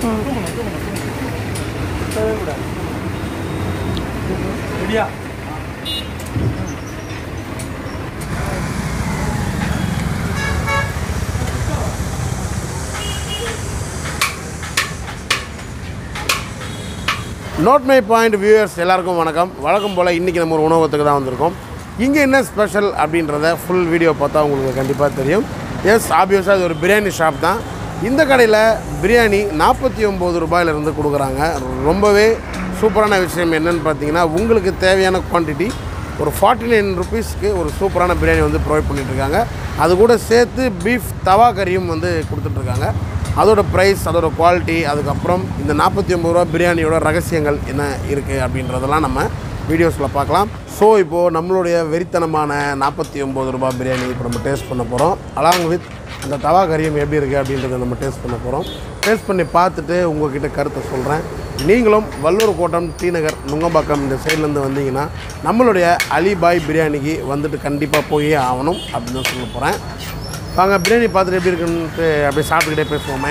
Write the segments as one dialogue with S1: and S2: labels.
S1: ரெடியா
S2: note my point viewers எல்லாருக்கும் வணக்கம் வழக்கம் போல் இன்றைக்கி நம்ம ஒரு உணவகத்துக்கு தான் வந்திருக்கோம் இங்கே என்ன ஸ்பெஷல் அப்படின்றத ஃபுல் வீடியோ பார்த்தா உங்களுக்கு கண்டிப்பாக தெரியும் எஸ் ஆப்வியஸாக இது ஒரு பிரியாணி ஷாப் தான் இந்த கடையில் பிரியாணி நாற்பத்தி ஒம்பது ரூபாயிலிருந்து கொடுக்குறாங்க ரொம்பவே சூப்பரான விஷயம் என்னன்னு பார்த்தீங்கன்னா உங்களுக்கு தேவையான குவான்டிட்டி ஒரு ஃபார்ட்டி நைன் ருபீஸ்க்கு ஒரு சூப்பரான பிரியாணி வந்து ப்ரொவைட் பண்ணிகிட்ருக்காங்க அது கூட சேர்த்து பீஃப் தவா கறியும் வந்து கொடுத்துட்ருக்காங்க அதோட ப்ரைஸ் அதோட குவாலிட்டி அதுக்கப்புறம் இந்த நாற்பத்தி ஒம்பது ரூபா பிரியாணியோட ரகசியங்கள் என்ன இருக்குது அப்படின்றதெல்லாம் நம்ம வீடியோஸில் பார்க்கலாம் ஸோ இப்போது நம்மளுடைய வெறித்தனமான நாற்பத்தி ஒம்பது ரூபா பிரியாணி இப்போ நம்ம டேஸ்ட் பண்ண போகிறோம் அலாங் வித் அந்த தவா கறியும் எப்படி இருக்குது அப்படின்றத நம்ம டேஸ்ட் பண்ண போகிறோம் டேஸ்ட் பண்ணி பார்த்துட்டு உங்ககிட்ட கருத்தை சொல்கிறேன் நீங்களும் வல்லூர் கோட்டம் டி நகர் நுங்கம்பாக்கம் இந்த சைட்லேருந்து வந்தீங்கன்னா நம்மளுடைய அலிபாய் பிரியாணிக்கு வந்துட்டு கண்டிப்பாக போயே ஆகணும் அப்படின்னு தான் சொல்ல போகிறேன் வாங்க பிரியாணி பார்த்துட்டு எப்படி இருக்குன்ட்டு அப்படியே சாப்பிட்டுக்கிட்டே பேசுவோமே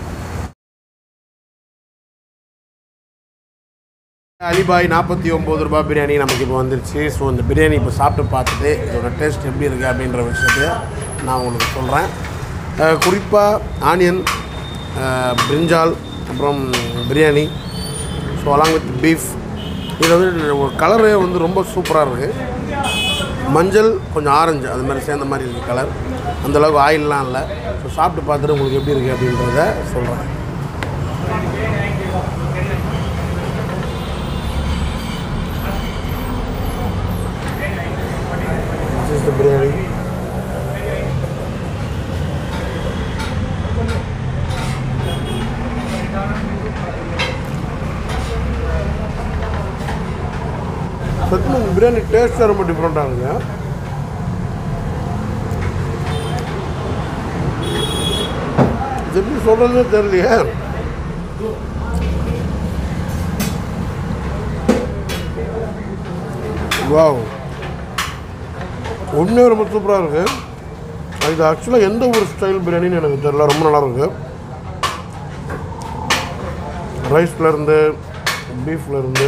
S2: அலிபாய் நாற்பத்தி ஒம்பது ரூபாய் பிரியாணி நமக்கு இப்போ வந்துருச்சு ஸோ இந்த பிரியாணி இப்போ சாப்பிட்டு பார்த்துட்டு இதோட டேஸ்ட் எப்படி இருக்குது அப்படின்ற விஷயத்தை நான் உங்களுக்கு சொல்கிறேன் குறிப்பாக ஆனியன் பிரிஞ்சால் அப்புறம் biryani so along with beef இது வந்து ஒரு கலரு வந்து ரொம்ப சூப்பராக இருக்குது மஞ்சள் கொஞ்சம் ஆரஞ்சு அது மாதிரி சேர்ந்த மாதிரி இருக்குது கலர் அந்தளவுக்கு ஆயிலெலாம் இல்லை ஸோ சாப்பிட்டு பார்த்துட்டு உங்களுக்கு எப்படி இருக்குது அப்படின்றத சொல்கிறேன் This is the biryani. சத்தியமாக இந்த பிரியாணி டேஸ்ட்டாக ரொம்ப டிஃப்ரெண்ட்டாக இருக்குங்க இது எப்படி சொல்கிறதுனே தெரியலையே வாவ் ஒன்றே ரொம்ப சூப்பராக இருக்குது இது ஆக்சுவலாக எந்த ஒரு ஸ்டைல் பிரியாணின்னு எனக்கு தெரியல ரொம்ப நல்லா இருக்கு ரைஸ்ல இருந்து பீஃப்ல இருந்து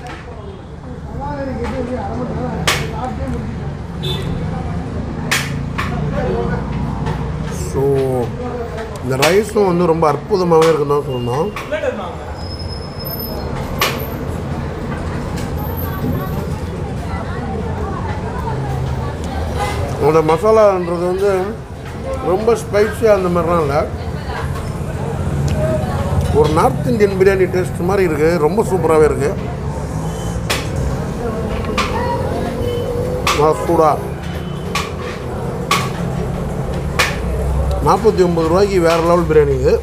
S2: ஸோ இந்த ரைஸும் வந்து ரொம்ப அற்புதமாகவே இருக்குன்னு தான் சொல்லணும் அந்த மசாலான்றது வந்து ரொம்ப ஸ்பைஸியாக அந்த மாதிரிலாம் இல்லை ஒரு நார்த் இந்தியன் பிரியாணி டேஸ்ட் மாதிரி இருக்குது ரொம்ப சூப்பராகவே இருக்குது நல்லா சூடாக நாற்பத்தி ஒம்பது ரூபாய்க்கு வேறு லெவல் பிரியாணி இது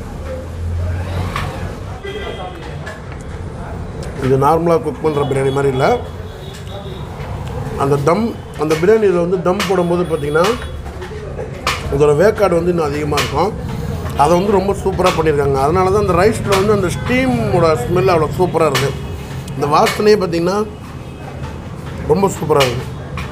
S2: இது நார்மலாக குக் பண்ணுற பிரியாணி மாதிரி இல்லை அந்த தம் அந்த பிரியாணியில் வந்து தம் போடும்போது பார்த்திங்கன்னா இதோட வேக்காடு வந்து இன்னும் அதிகமாக இருக்கும் அதை வந்து ரொம்ப சூப்பராக பண்ணியிருக்காங்க அதனால தான் அந்த ரைஸில் வந்து அந்த ஸ்டீமோட ஸ்மெல் அவ்வளோ சூப்பராக இருக்குது இந்த வாசனையே பார்த்திங்கன்னா ரொம்ப சூப்பராக இருக்குது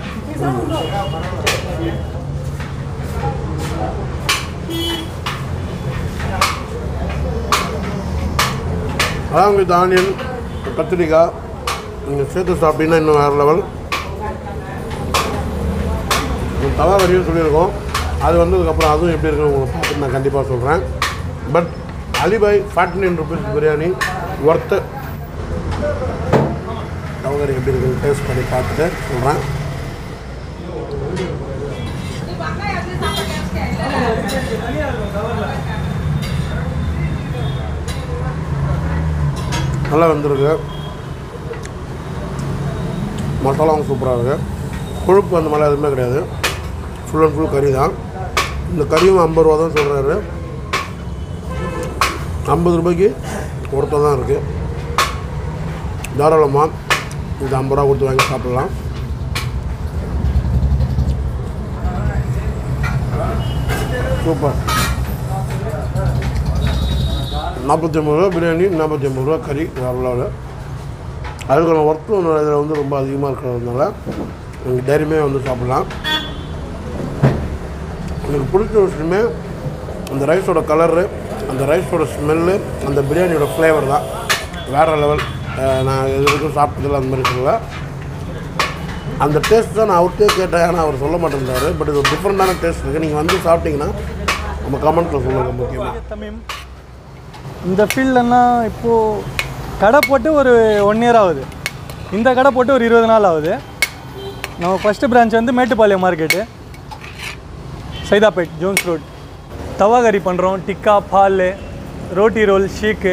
S2: அதான் வித் ஆனியன் கத்திரிக்காய் நீங்கள் சேர்த்து சாப்பிட்டீங்கன்னா இன்னும் வேறு லெவல் தவா வரையும் சொல்லியிருக்கோம் அது வந்ததுக்கப்புறம் அதுவும் எப்படி இருக்குன்னு உங்களுக்கு பார்த்துட்டு நான் கண்டிப்பாக சொல்கிறேன் but Alibhai forty nine rupees biryani worth தவகரி எப்படி இருக்குன்னு டேஸ்ட் பண்ணி பார்த்துட்டு சொல்கிறேன் நல்லா வந்திருக்கு மசாலாவும் சூப்பராக இருக்குது கொழுப்பு அந்த மாதிரிலாம் எதுவுமே கிடையாது ஃபுல் அண்ட் ஃபுல் கறி தான் இந்த கறியும் ஐம்பது ரூபா தான் சொல்கிறாரு ஐம்பது ரூபாய்க்கு ஒருத்தர் தான் இருக்குது தாராளமாக இந்த ஐம்பது ரூபா கொடுத்து வாங்கி சாப்பிட்லாம் சூப்பர் நாற்பத்தி ஒம்பது ரூபா பிரியாணி நாற்பத்தி ஒம்பது ரூபா கறி வேறு லெவலில் அதுக்கான ஒர்க்கு இதில் வந்து ரொம்ப அதிகமாக இருக்கிறதுனால நீங்கள் தைரியமே வந்து சாப்பிட்லாம் எனக்கு பிடிச்ச விஷயமே அந்த ரைஸோட கலரு அந்த ரைஸோட ஸ்மெல்லு அந்த பிரியாணியோட ஃப்ளேவர் தான் வேறு லெவல் நான் இது வரைக்கும் சாப்பிட்டதில்ல அந்த மாதிரி சொல்லல அந்த டேஸ்ட் தான் நான் அவர்கிட்டே கேட்டேன் ஆனால் அவர் சொல்ல மாட்டேன்றாரு பட் இது ஒரு டிஃப்ரெண்ட்டான டேஸ்ட் இருக்குது நீங்கள் வந்து சாப்பிட்டீங்கன்னா நம்ம கமெண்ட்டில் சொல்லுங்கள் முக்கியமாக
S1: தமீம் இந்த ஃபீல்டெல்லாம் இப்போது கடை போட்டு ஒரு ஒன் இயர் ஆகுது இந்த கடை போட்டு ஒரு இருபது நாள் ஆகுது நம்ம ஃபஸ்ட்டு பிரான்ச் வந்து Mettupalayam market Saidapet Jones road tawa கறி பண்ணுறோம் டிக்கா பால் ரோட்டி ரோல் ஷீக்கு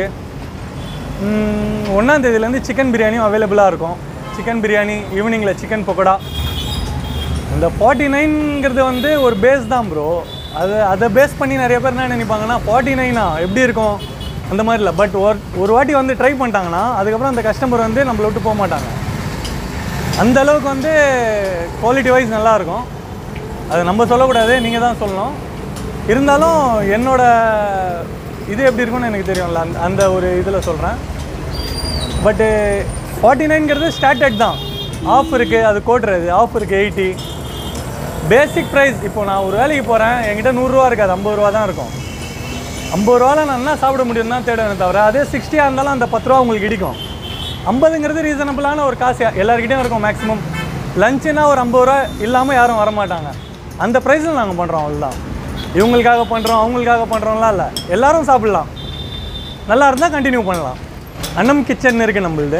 S1: ஒன்றாந்தேதியிலேருந்து சிக்கன் பிரியாணியும் அவைலபிளாக இருக்கும் சிக்கன் பிரியாணி ஈவினிங்கில் சிக்கன் பக்கோடா இந்த ஃபார்ட்டி நைன்ங்கிறது வந்து ஒரு பேஸ் தான் ப்ரோ அது அதை பேஸ் பண்ணி நிறைய பேர் என்ன நினைப்பாங்கன்னா ஃபார்ட்டி நைனா எப்படி இருக்கும் அந்த மாதிரி இல்லை பட் ஒரு ஒரு வாட்டி வந்து ட்ரை பண்ணிட்டாங்கன்னா அதுக்கப்புறம் அந்த கஸ்டமர் வந்து நம்மளை விட்டு போக மாட்டாங்க அந்த அளவுக்கு வந்து குவாலிட்டி வைஸ் நல்லாயிருக்கும் அதை நம்ம சொல்லக்கூடாது நீங்கள் தான் சொல்லணும் இருந்தாலும் என்னோட இது எப்படி இருக்கும்னு எனக்கு தெரியும்ல அந்த அந்த ஒரு இதில் சொல்கிறேன் பட்டு ஃபார்ட்டி நைன்கிறது ஸ்டார்டட் தான் ஆஃப் இருக்குது அது கோட்டுறது ஆஃப் இருக்குது எயிட்டி பேசிக் ப்ரைஸ் இப்போ நான் ஒரு வேலைக்கு போகிறேன் என்கிட்ட நூறுரூவா இருக்காது ஐம்பது ரூபா தான் இருக்கும் ஐம்பது ரூபாவில் நான் என்ன சாப்பிட முடியும் தான் தேடுவேன் தவிர அதே சிக்ஸ்டியாக இருந்தாலும் அந்த பத்து ரூபா உங்களுக்கு இடிக்கும் ஐம்பதுங்கிறது ரீசனபிளான ஒரு காசு எல்லாருக்கிட்டையும் இருக்கும் மேக்ஸிமம் லஞ்சுனா ஒரு ஐம்பது ரூபா இல்லாமல் யாரும் வர மாட்டாங்க அந்த ப்ரைஸில் நாங்கள் பண்ணுறோம் அவ்வளோதான் இவங்களுக்காக பண்ணுறோம் அவங்களுக்காக பண்ணுறோம்லாம் இல்லை எல்லாரும் சாப்பிட்லாம் நல்லா இருந்தால் கண்டினியூ பண்ணலாம் அன்னம் கிச்சன் இருக்குது நம்மளுது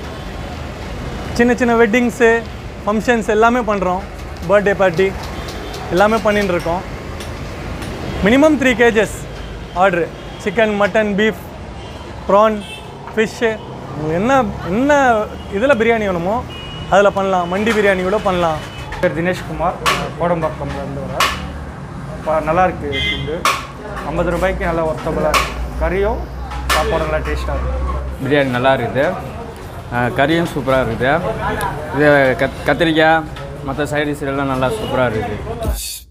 S1: சின்ன சின்ன வெட்டிங்ஸு ஃபங்க்ஷன்ஸ் எல்லாமே பண்ணுறோம் பர்த்டே பார்ட்டி எல்லாமே பண்ணின்னு இருக்கோம் minimum three kgs order chicken mutton beef prawn fish என்ன என்ன இதில் பிரியாணி வேணுமோ அதில் பண்ணலாம் மண்டி பிரியாணி கூட பண்ணலாம்
S3: பேர் தினேஷ்குமார் கோடம்பாக்கம்லேருந்து வரேன் இப்போ நல்லா இருக்குது ஃபுட்டு ஐம்பது ரூபாய்க்கு நல்லா ஒர்த்தபுளாக இருக்குது கறியும் சாப்பாடும் நல்லா டேஸ்ட்டாக இருக்குது
S4: பிரியாணி நல்லா இருக்குது அஹ் கறியும் சூப்பராக இருக்குது இது கத் கத்திரிக்காய் மற்ற சைடிஸ் எல்லாம் நல்லா சூப்பராக இருக்குது